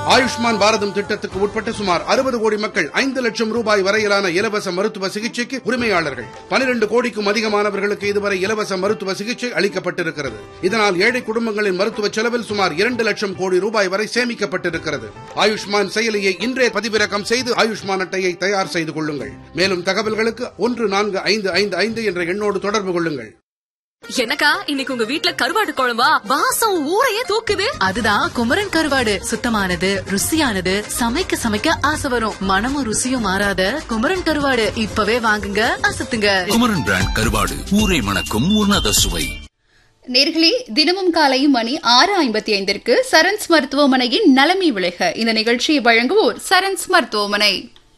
ஆயுஷ்மான் பாரதம் திட்டத்துக்கு உட்பட்ட சுமார் அறுபது கோடி மக்கள் ஐந்து லட்சம் ரூபாய் வரையிலான இலவச மருத்துவ சிகிச்சைக்கு உரிமையாளர்கள் பனிரெண்டு கோடிக்கும் அதிகமானவர்களுக்கு இதுவரை இலவச மருத்துவ சிகிச்சை அளிக்கப்பட்டிருக்கிறது இதனால் ஏழை குடும்பங்களின் மருத்துவ செலவில் சுமார் இரண்டு லட்சம் கோடி ரூபாய் வரை சேமிக்கப்பட்டிருக்கிறது ஆயுஷ்மான் செயலியை இன்றே பதிவிறக்கம் செய்து ஆயுஷ்மான் அட்டையை தயார் செய்து கொள்ளுங்கள் மேலும் தகவல்களுக்கு ஒன்று நான்கு ஐந்து ஐந்து ஐந்து என்ற எண்ணோடு தொடர்பு கொள்ளுங்கள் எனக்கா இன்னைக்கு உங்க வீட்ல கருவாடு குழம்பா வாசம் ஊரையே தூக்குது அதுதான் குமரன் கருவாடு சுத்தமானது ருசியானது சமைக்க சமைக்க ஆசை வரும் மனமும் ருசியும் மாறாத குமரன் கருவாடு இப்பவே வாங்குங்க அசத்துங்க குமரன் பிராண்ட் கருவாடு ஊரை மணக்கும் உன்னத சுவை நேர்களே தினமும் காலை மணி ஆறு ஐம்பத்தி ஐந்திற்கு சரண்ஸ் மருத்துவமனையின் நலமை விளைக இந்த நிகழ்ச்சியை வழங்குவோர் சரண்ஸ் மருத்துவமனை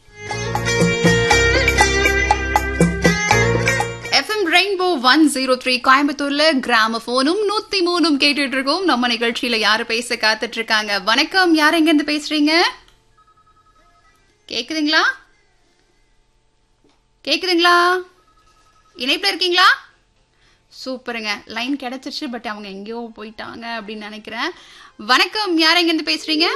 FM rainbow one zero three கோயம்புத்தூர்ல கிராம போனும் நூத்தி மூணும் கேட்டுட்டு இருக்கோம் நம்ம நிகழ்ச்சியில யாரு பேச காத்துட்டு இருக்காங்க வணக்கம் யார் எங்க இருந்து பேசுறீங்க கேக்குதுங்களா கேக்குதுங்களா இணைப்புல இருக்கீங்களா சூப்பருங்க லைன் கிடைச்சிருச்சு பட் அவங்க எங்கேயோ போயிட்டாங்க அப்படின்னு நினைக்கிறேன் வணக்கம் யார் எங்க இருந்து பேசுறீங்க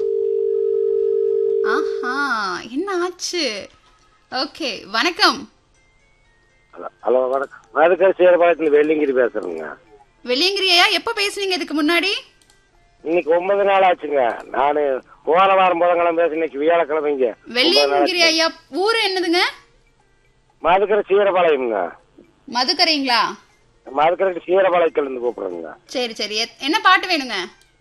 ஆஹா என்ன ஆச்சு ஓகே வணக்கம் ஹலோ ஹலோ வணக்கம் மதுக்கர் சீரபாளையத்தில் வெள்ளிங்கிரி பேசுறேங்க வெளியங்கிரியா எப்ப பேசுனீங்க இதுக்கு முன்னாடி இன்னைக்கு ஒன்பது நாள் ஆச்சுங்க நானு போன வாரம் புதன்கிழமை பேச இன்னைக்கு வியாழக்கிழமைங்க வெள்ளியங்கிரி ஐயா ஊரு என்னதுங்க மதுக்கரை சீரபாளையம்ங்க மதுக்கரைங்களா மதுக்கரை சீரபாளையத்துல இருந்து கூப்பிடுறேங்க சரி சரி எத்- என்ன பாட்டு வேணுங்க